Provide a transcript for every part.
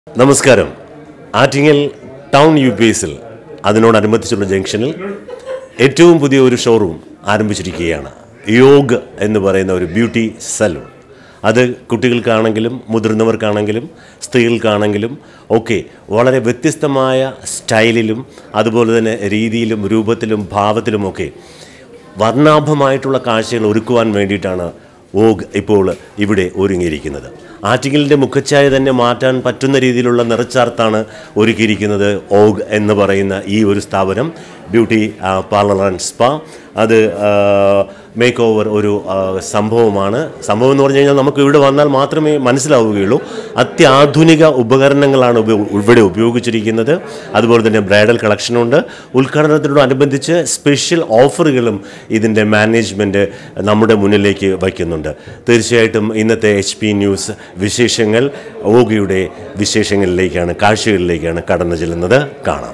നമസ്കാരം Attingal town U P എസിൽ അതിനോടനുബന്ധിച്ചുള്ള ജംഗ്ഷനിൽ ഏറ്റവും പുതിയ ഒരു ഷോറൂം ആരംഭിച്ചിരിക്കുകയാണ് യോഗ് എന്ന് പറയുന്ന ഒരു ബ്യൂട്ടി സലൂൺ അത് കുട്ടികൾക്കാണെങ്കിലും മുതിർന്നവർക്കാണെങ്കിലും സ്ത്രീകൾക്കാണെങ്കിലും ഒക്കെ വളരെ വ്യത്യസ്തമായ സ്റ്റൈലിലും അതുപോലെ തന്നെ രീതിയിലും രൂപത്തിലും ഭാവത്തിലുമൊക്കെ വർണ്ണാഭമായിട്ടുള്ള കാഴ്ചകൾ ഒരുക്കുവാൻ വേണ്ടിയിട്ടാണ് ഓഗ് ഇപ്പോൾ ഇവിടെ ഒരുങ്ങിയിരിക്കുന്നത് ആറ്റിങ്ങലിൻ്റെ മുഖച്ഛായ തന്നെ മാറ്റാൻ പറ്റുന്ന രീതിയിലുള്ള നിറച്ചാർത്താണ് ഒരുക്കിയിരിക്കുന്നത് ഓഗ് എന്ന് പറയുന്ന ഈ ഒരു സ്ഥാപനം beauty ah, parlour and spa അത് മേക്ക് ഓവർ ഒരു ആ, സംഭവമാണ് സംഭവം എന്ന് പറഞ്ഞു കഴിഞ്ഞാൽ നമുക്ക് ഇവിടെ വന്നാൽ മാത്രമേ മനസ്സിലാവുകയുള്ളൂ അത്യാധുനിക ഉപകരണങ്ങളാണ് ഉപ- ഇവിടെ ഉപയോഗിച്ചിരിക്കുന്നത് അതുപോലെ തന്നെ ബ്രൈഡൽ കളക്ഷനുണ്ട് ഉദ്ഘാടനത്തിനോടനുബന്ധിച്ച് സ്പെഷ്യൽ ഓഫറുകളും ഇതിൻ്റെ മാനേജ്മെൻറ്റ് നമ്മുടെ മുന്നിലേക്ക് വയ്ക്കുന്നുണ്ട് തീർച്ചയായിട്ടും ഇന്നത്തെ എച്ച് പി ന്യൂസ് വിശേഷങ്ങൾ ഓഗിയുടെ വിശേഷങ്ങളിലേക്കാണ് കാഴ്ചകളിലേക്കാണ് കടന്നു ചെല്ലുന്നത് കാണാം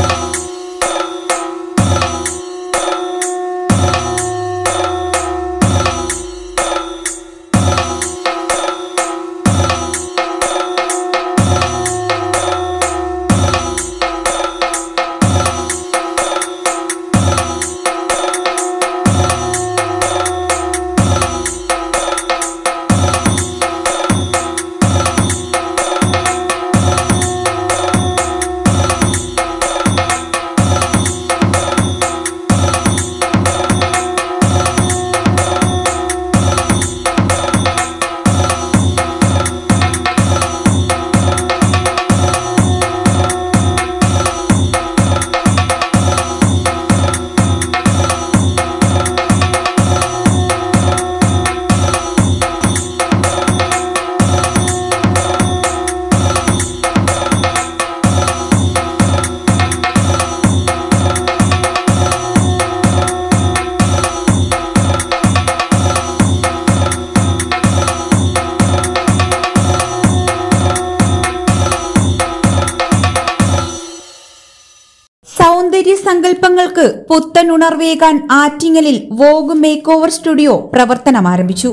സൗന്ദര്യ സങ്കല്പങ്ങൾക്ക് പുത്തൻ ഉണർവേകാൻ ആറ്റിങ്ങലിൽ വോഗ് മേക്ക് ഓവർ സ്റ്റുഡിയോ പ്രവർത്തനം ആരംഭിച്ചു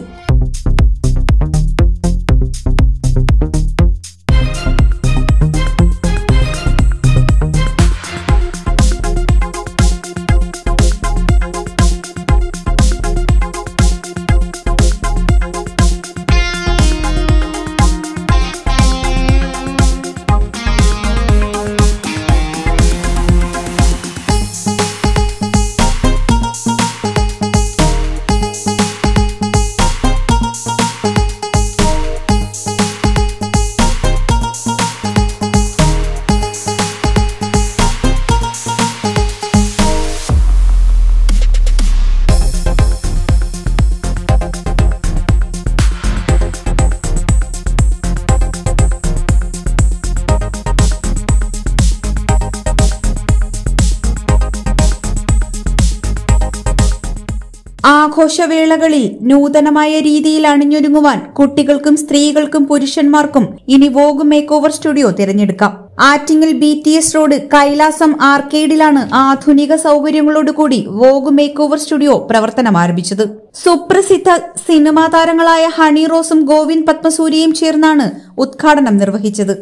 ആഘോഷവേളകളിൽ നൂതനമായ രീതിയിൽ അണിഞ്ഞൊരുങ്ങുവാൻ കുട്ടികൾക്കും സ്ത്രീകൾക്കും പുരുഷന്മാർക്കും ഇനി വോഗ് മേക്ക് ഓവർ സ്റ്റുഡിയോ തിരഞ്ഞെടുക്കാം Attingal B T S road Kailasam ആർക്കേഡിലാണ് ആധുനിക സൗകര്യങ്ങളോടുകൂടി വോഗ് മേക്ക് ഓവർ സ്റ്റുഡിയോ പ്രവർത്തനം ആരംഭിച്ചത് സുപ്രസിദ്ധ സിനിമാ താരങ്ങളായ ഹണി റോസും ഗോവിന്ദ് പത്മസൂര്യയും ചേർന്നാണ് ഉദ്ഘാടനം നിർവഹിച്ചത്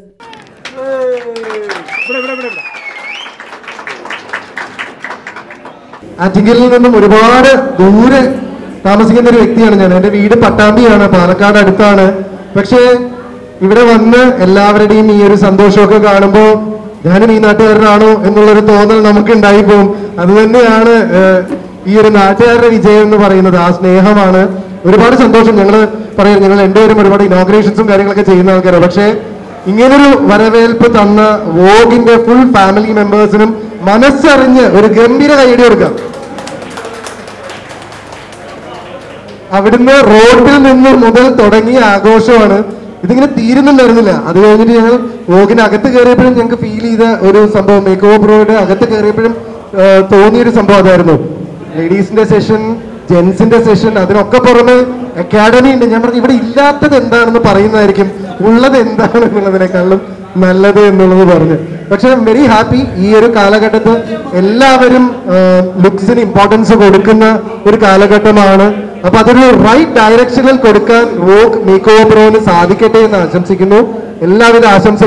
ആറ്റിങ്ങലിൽ നിന്നും ഒരുപാട് ദൂരെ താമസിക്കുന്ന ഒരു വ്യക്തിയാണ് ഞാൻ എൻ്റെ വീട് പട്ടാമ്പിയാണ് പാലക്കാട് അടുത്താണ് പക്ഷേ ഇവിടെ വന്ന് എല്ലാവരുടെയും ഈ ഒരു സന്തോഷമൊക്കെ കാണുമ്പോൾ ഞാനും ഈ നാട്ടുകാരനാണോ എന്നുള്ളൊരു തോന്നൽ നമുക്ക് ഉണ്ടായിപ്പോവും അത് തന്നെയാണ് ഏഹ്, ഈ ഒരു നാട്ടുകാരുടെ വിജയം എന്ന് പറയുന്നത് ആ സ്നേഹമാണ് ഒരുപാട് സന്തോഷം ഞങ്ങൾ പറയാം ഞങ്ങൾ രണ്ടുപേരും ഒരുപാട് ഇനോഗ്രേഷൻസും കാര്യങ്ങളൊക്കെ ചെയ്യുന്ന ആൾക്കാരാണ് പക്ഷേ ഇങ്ങനൊരു വരവേൽപ്പ് തന്ന വോഗിന്റെ ഫുൾ ഫാമിലി മെമ്പേഴ്സിനും മനസ്സറിഞ്ഞ് ഒരു ഗംഭീര കൈയടി കൊടുക്കാം അവിടുന്ന് റോഡിൽ നിന്ന് മുതൽ തുടങ്ങിയ ആഘോഷമാണ് ഇതിങ്ങനെ തീരുന്നുണ്ടായിരുന്നില്ല അത് കഴിഞ്ഞിട്ട് ഞങ്ങൾ വോഗിന് അകത്ത് കയറിയപ്പോഴും ഞങ്ങൾക്ക് ഫീൽ ചെയ്ത ഒരു സംഭവം മേക്ക് ഓവറോയുടെ അകത്ത് കയറിയപ്പോഴും ആ, തോന്നിയൊരു സംഭവം അതായിരുന്നു ലേഡീസിന്റെ സെഷൻ ജെൻസിന്റെ സെഷൻ അതിനൊക്കെ പുറമെ അക്കാഡമി ഉണ്ട് ഞാൻ പറഞ്ഞു ഇവിടെ ഇല്ലാത്തത് എന്താണെന്ന് പറയുന്നതായിരിക്കും ഉള്ളത് എന്താണ് എന്നുള്ളതിനേക്കാളും നല്ലത് എന്നുള്ളത് പറഞ്ഞു പക്ഷെ വെരി ഹാപ്പി ഈ ഒരു കാലഘട്ടത്ത് എല്ലാവരും ലുക്സിന് ഇമ്പോർട്ടൻസ് കൊടുക്കുന്ന ഒരു കാലഘട്ടമാണ് അപ്പൊ അതൊരു റൈറ്റ് ഡയറക്ഷനിൽ കൊടുക്കാൻ വോക്ക് മേക്ക് ഓവർ സാധിക്കട്ടെ എന്ന് ആശംസിക്കുന്നു എല്ലാവിധ ആശംസകളും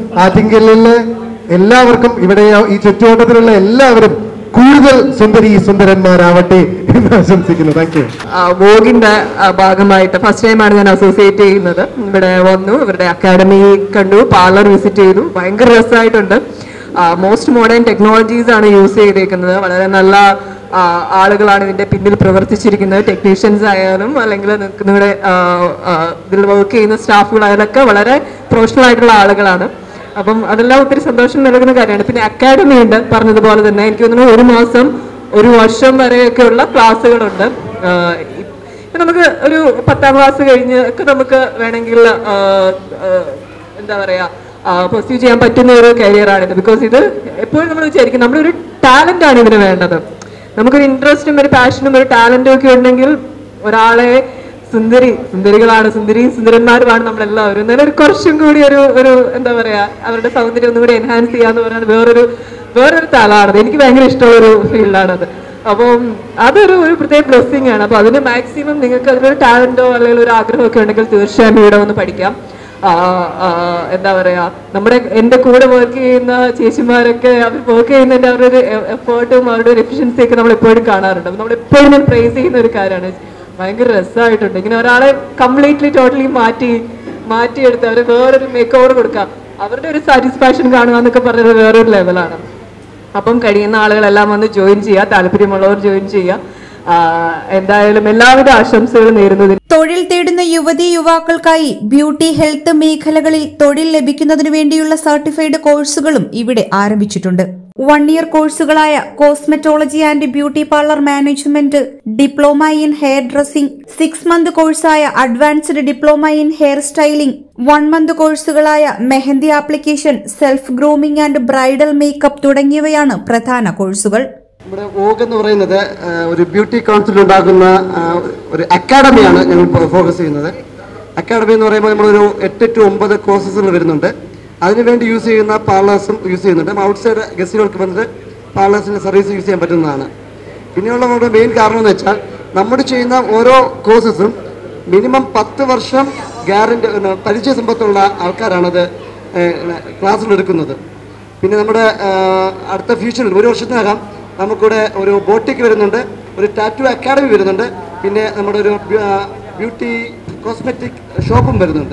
ആറ്റിങ്കലിലെ എല്ലാവർക്കും ഇവിടെ ഈ ചുറ്റുവട്ടത്തിലുള്ള എല്ലാവരും കൂടുതൽ സുന്ദരി സുന്ദരന്മാരാവട്ടെ എന്ന് ആശംസിക്കുന്നു താങ്ക് യു വോഗിന്റെ ഭാഗമായിട്ട് ഫസ്റ്റ് ടൈമാണ് ഞാൻ അസോസിയേറ്റ് ചെയ്യുന്നത് ഇവിടെ വന്നു ഇവരുടെ അക്കാഡമി കണ്ടു പാർലർ വിസിറ്റ് ചെയ്തു ഭയങ്കര രസമായിട്ടുണ്ട് മോസ്റ്റ് മോഡേൺ ടെക്നോളജീസ് ആണ് യൂസ് ചെയ്തേക്കുന്നത് വളരെ നല്ല ആ, ആളുകളാണ് ഇതിന്റെ പിന്നിൽ പ്രവർത്തിച്ചിരിക്കുന്നത് ടെക്നീഷ്യൻസ് ആയാലും അല്ലെങ്കിൽ നിങ്ങക്ക് നിങ്ങളുടെ ആ, ആ, ഇതിൽ വർക്ക് ചെയ്യുന്ന സ്റ്റാഫുകളായാലൊക്കെ വളരെ പ്രൊഫഷണൽ ആയിട്ടുള്ള ആളുകളാണ് അപ്പം അതെല്ലാം ഒത്തിരി സന്തോഷം നൽകുന്ന കാര്യമാണ് പിന്നെ അക്കാഡമി ഉണ്ട് പറഞ്ഞതുപോലെ തന്നെ എനിക്ക് തോന്നുന്നു ഒരു മാസം ഒരു വർഷം വരെയൊക്കെയുള്ള ക്ലാസ്സുകളുണ്ട് ആഹ് ഇപ്പൊ നമുക്ക് ഒരു പത്താം ക്ലാസ് കഴിഞ്ഞ് ഒക്കെ നമുക്ക് വേണമെങ്കിൽ ആഹ് ആഹ് എന്താ പറയാ പെർസ്യൂ ചെയ്യാൻ പറ്റുന്ന ഒരു കരിയറാണിത് ബിക്കോസ് ഇത് എപ്പോഴും നമ്മൾ വിചാരിക്കും നമ്മുടെ ഒരു ടാലന്റ് ആണ് ഇതിന് വേണ്ടത് നമുക്കൊരു ഇൻട്രസ്റ്റും ഒരു പാഷനും ഒരു ടാലന്റും ഒക്കെ ഉണ്ടെങ്കിൽ ഒരാളെ സുന്ദരി സുന്ദരികളാണ് സുന്ദരിയും സുന്ദരന്മാരുമാണ് നമ്മളെല്ലാവരും എന്നാലും ഒരു കുറച്ചും കൂടി ഒരു ഒരു എന്താ പറയാ അവരുടെ സൗന്ദര്യം ഒന്നും കൂടി എൻഹാൻസ് ചെയ്യാന്ന് പറയുന്നത് വേറൊരു വേറൊരു തലമാണത് എനിക്ക് ഭയങ്കര ഇഷ്ടമുള്ളൊരു ഫീൽഡാണത് അപ്പം അതൊരു ഒരു പ്രത്യേക ബ്ലെസ്സിങ് ആണ് അപ്പൊ അതിന് മാക്സിമം നിങ്ങൾക്ക് അതിലൊരു ടാലന്റോ അല്ലെങ്കിൽ ഒരു ആഗ്രഹമൊക്കെ ഉണ്ടെങ്കിൽ തീർച്ചയായും ഇവിടെ വന്ന് പഠിക്കാം ആ, ആ, എന്താ പറയാ നമ്മുടെ എന്റെ കൂടെ വർക്ക് ചെയ്യുന്ന ചേച്ചിമാരൊക്കെ അവർ വർക്ക് ചെയ്യുന്നതിന്റെ അവരുടെ ഒരു എഫേർട്ടും അവരുടെ ഒരു എഫിഷ്യൻസി ഒക്കെ നമ്മൾ എപ്പോഴും കാണാറുണ്ട് അപ്പൊ നമ്മൾ എപ്പോഴും ഞാൻ പ്രൈസ് ചെയ്യുന്ന ഒരു കാര്യമാണ് ഭയങ്കര രസമായിട്ടുണ്ട് ഇങ്ങനെ ഒരാളെ കംപ്ലീറ്റ്ലി ടോട്ടലി മാറ്റി മാറ്റിയെടുത്ത് അവര് വേറൊരു മേക്ക് ഓവർ കൊടുക്കാം അവരുടെ ഒരു സാറ്റിസ്ഫാക്ഷൻ കാണുക എന്നൊക്കെ പറഞ്ഞത് വേറൊരു ലെവലാണ് അപ്പം കഴിയുന്ന ആളുകളെല്ലാം വന്ന് ജോയിൻ ചെയ്യുക താല്പര്യമുള്ളവർ ജോയിൻ ചെയ്യുക ആ, എന്തായാലും എല്ലാവിധ ആശംസകളും നേരുന്നതിന് തൊഴിൽ തേടുന്ന യുവതി യുവാക്കൾക്കായി ബ്യൂട്ടി ഹെൽത്ത് മേഖലകളിൽ തൊഴിൽ ലഭിക്കുന്നതിനു വേണ്ടിയുള്ള സർട്ടിഫൈഡ് കോഴ്സുകളും ഇവിടെ ആരംഭിച്ചിട്ടുണ്ട് വൺ ഇയർ കോഴ്സുകളായ cosmetology and beauty parlour management diploma in hair dressing six month കോഴ്സായ advanced diploma in hair styling one month കോഴ്സുകളായ mehndi application self grooming and bridal makeup തുടങ്ങിയവയാണ് പ്രധാന കോഴ്സുകൾ നമ്മുടെ വോഗ് എന്ന് പറയുന്നത് ആ, ഒരു ബ്യൂട്ടി കൗൺസിൽ ഉണ്ടാക്കുന്ന ആ, ഒരു അക്കാഡമിയാണ് ഞങ്ങൾ ഫോക്കസ് ചെയ്യുന്നത് അക്കാഡമി എന്ന് പറയുമ്പോൾ നമ്മളൊരു എട്ട് ടു ഒമ്പത് കോഴ്സസുകൾ വരുന്നുണ്ട് അതിനുവേണ്ടി യൂസ് ചെയ്യുന്ന പാർലേഴ്സും യൂസ് ചെയ്യുന്നുണ്ട് ഔട്ട്സൈഡ് ഗസ്റ്റുകൾക്ക് വന്നിട്ട് പാർലേഴ്സിൻ്റെ സർവീസ് യൂസ് ചെയ്യാൻ പറ്റുന്നതാണ് പിന്നെയുള്ള നമ്മുടെ മെയിൻ കാരണം എന്ന് വെച്ചാൽ നമ്മൾ ചെയ്യുന്ന ഓരോ കോഴ്സസും മിനിമം പത്ത് വർഷം ഗ്യാരണ്ടി പരിചയ സമ്പത്തുള്ള ആൾക്കാരാണത് ക്ലാസ്സിൽ എടുക്കുന്നത് പിന്നെ നമ്മുടെ ആ, അടുത്ത ഫ്യൂച്ചറിൽ ഒരു വർഷത്തിനകം നമുക്കിവിടെ ഒരു ബോട്ടിക് വരുന്നുണ്ട് ഒരു ടാറ്റു അക്കാഡമി വരുന്നുണ്ട് പിന്നെ നമ്മുടെ ഒരു ബ്യൂട്ടി കോസ്മെറ്റിക് ഷോപ്പും വരുന്നുണ്ട്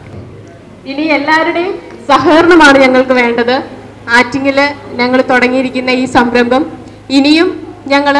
ഇനി എല്ലാവരുടെയും സഹകരണമാണ് ഞങ്ങൾക്ക് വേണ്ടത് ആറ്റിങ്ങില് ഞങ്ങൾ തുടങ്ങിയിരിക്കുന്ന ഈ സംരംഭം ഇനിയും ഞങ്ങൾ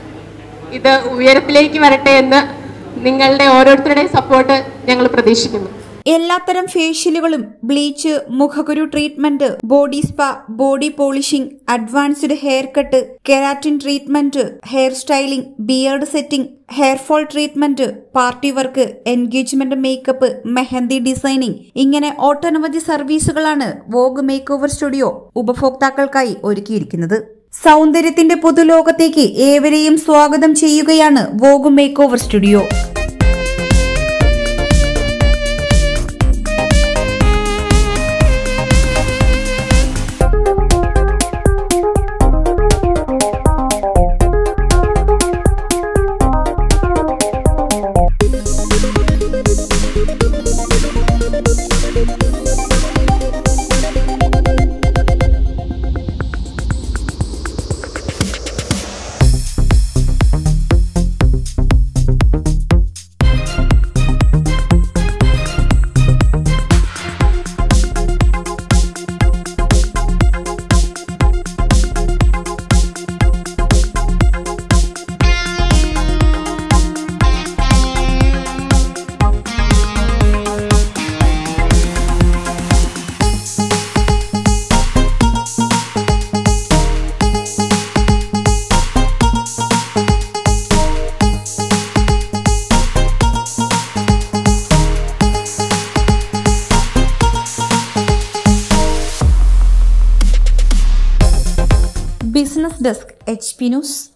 ഇത് ഉയരത്തിലേക്ക് വരട്ടെ എന്ന് നിങ്ങളുടെ ഓരോരുത്തരുടെയും സപ്പോർട്ട് ഞങ്ങൾ പ്രതീക്ഷിക്കുന്നു എല്ലാത്തരം ഫേഷ്യലുകളും ബ്ലീച്ച് മുഖകുരു treatment body spa body polishing advanced hair cut keratin treatment hair styling beard setting hair fall treatment party work engagement makeup mehndi designing ഇങ്ങനെ ഒട്ടനവധി സർവീസുകളാണ് വോഗ് മേക്ക് ഓവർ സ്റ്റുഡിയോ ഉപഭോക്താക്കൾക്കായി ഒരുക്കിയിരിക്കുന്നത് സൗന്ദര്യത്തിന്റെ പുതുലോകത്തേക്ക് ഏവരെയും സ്വാഗതം ചെയ്യുകയാണ് vogue makeover studio business desk H P news